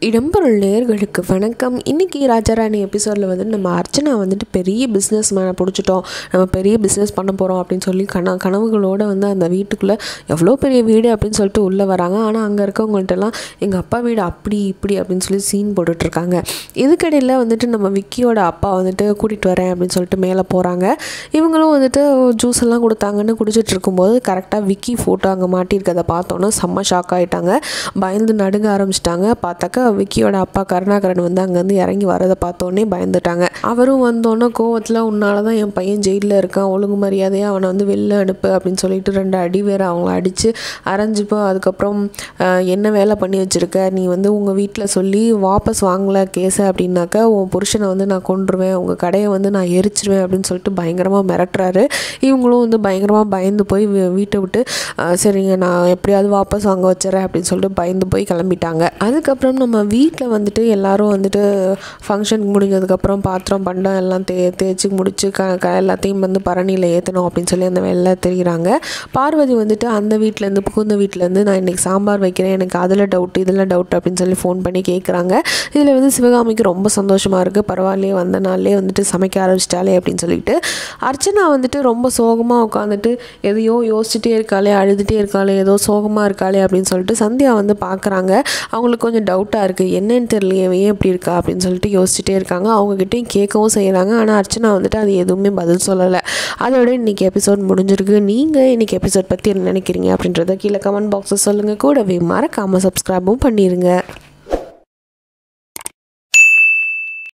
இடம்பொருள் நேர்களுக்கு வணக்கம் இன்றைக்கி ராஜாராணி எபிசோடில் வந்து நம்ம அர்ச்சனா வந்துட்டு பெரிய பிஸ்னஸ் மேனை பிடிச்சிட்டோம் நம்ம பெரிய பிஸ்னஸ் பண்ண போகிறோம் அப்படின்னு சொல்லி கன கனவுகளோடு வந்து அந்த வீட்டுக்குள்ளே எவ்வளோ பெரிய வீடு அப்படின்னு சொல்லிட்டு உள்ளே வராங்க ஆனால் அங்கே இருக்கவங்கள்ட்டெல்லாம் எங்கள் அப்பா வீடு அப்படி இப்படி அப்படின்னு சொல்லி சீன் போட்டுட்ருக்காங்க இதுக்கடையில் வந்துட்டு நம்ம விக்கியோட அப்பா வந்துட்டு கூட்டிகிட்டு வரேன் அப்படின்னு சொல்லிட்டு மேலே போகிறாங்க இவங்களும் வந்துட்டு ஜூஸ் எல்லாம் கொடுத்தாங்கன்னு குடிச்சிட்டு இருக்கும்போது கரெக்டாக விக்கி ஃபோட்டோ அங்கே மாட்டியிருக்கதை பார்த்தோன்னே செம்ம ஷாக் ஆகிட்டாங்க பயந்து நடுங்க ஆரம்பிச்சிட்டாங்க பார்த்தாக்கா விக்கியோட அப்பா கருணாகரன் வந்து அங்கேருந்து இறங்கி வரதை பார்த்தோன்னே பயந்துட்டாங்க அவரும் வந்தோன்னே கோவத்தில் உன்னால தான் என் பையன் ஜெயிலில் இருக்கான் ஒழுங்கு மரியாதையாக அவனை வந்து வெளில அனுப்பு அப்படின்னு சொல்லிட்டு ரெண்டு அடி வேற அவங்கள அடித்து அரைஞ்சிப்போ அதுக்கப்புறம் ஆஹ், என்ன வேலை பண்ணி வச்சுருக்க நீ வந்து உங்கள் வீட்டில் சொல்லி வாபஸ் வாங்கலை கேஸை அப்படின்னாக்கா உன் புருஷனை வந்து நான் கொன்றுவேன் உங்கள் கடையை வந்து நான் எரிச்சிருவேன் அப்படின்னு சொல்லிட்டு பயங்கரமாக மிரட்டுறாரு இவங்களும் வந்து பயங்கரமாக பயந்து போய் வீ- வீட்டை விட்டு ஆஹ், சரிங்க நான் எப்படியாவது வாபஸ் வாங்க வச்சுறேன் அப்படின்னு சொல்லிட்டு பயந்து போய் கிளம்பிட்டாங்க அதுக்கப்புறம் நம்ம வீட்டில் வந்துட்டு எல்லாரும் வந்துட்டு ஃபங்க்ஷன் முடிஞ்சதுக்கப்புறம் பாத்திரம் பண்டம் எல்லாம் தே தேய்ச்சி முடிச்சு க க எல்லாத்தையும் வந்து பரணியில் ஏற்றணும் அப்படின்னு சொல்லி அந்த வேலை தெரிகிறாங்க பார்வதி வந்துட்டு அந்த வீட்டிலேருந்து புகுந்த வீட்டிலேருந்து நான் இன்றைக்கி சாம்பார் வைக்கிறேன் எனக்கு அதில் டவுட் இதில் டவுட் அப்படின்னு சொல்லி ஃபோன் பண்ணி கேட்குறாங்க இதில் வந்து சிவகாமிக்கு ரொம்ப சந்தோஷமாக இருக்குது பரவாயில்லையே வந்த நாள்லேயே வந்துட்டு சமைக்க ஆரம்பிச்சிட்டாலே அப்படின்னு சொல்லிட்டு அர்ச்சனா வந்துட்டு ரொம்ப சோகமாக உட்காந்துட்டு எதையோ யோசிச்சுட்டே இருக்காளே அழுதுகிட்டே இருக்காளே ஏதோ சோகமாக இருக்காளே அப்படின்னு சொல்லிட்டு சந்தியா வந்து பார்க்குறாங்க அவங்களுக்கு கொஞ்சம் டவுட்டாக இருக்குது என்னன்னு தெரியலையே இவ ஏன் இப்படி இருக்கா அப்படின்னு சொல்லிட்டு யோசிச்சுட்டே இருக்காங்க அவங்ககிட்டயும் கேட்கவும் செய்கிறாங்க ஆனால் அர்ச்சனா வந்துட்டு அது எதுவுமே பதில் சொல்லலை அதோட இன்றைக்கி எபிசோட் முடிஞ்சிருக்கு நீங்கள் இன்றைக்கி எபிசோட் பற்றி என்ன நினைக்கிறீங்க அப்படின்றத கீழே கமெண்ட் பாக்ஸில் சொல்லுங்கள் கூடவே மறக்காமல் சப்ஸ்கிரைபும் பண்ணிடுங்க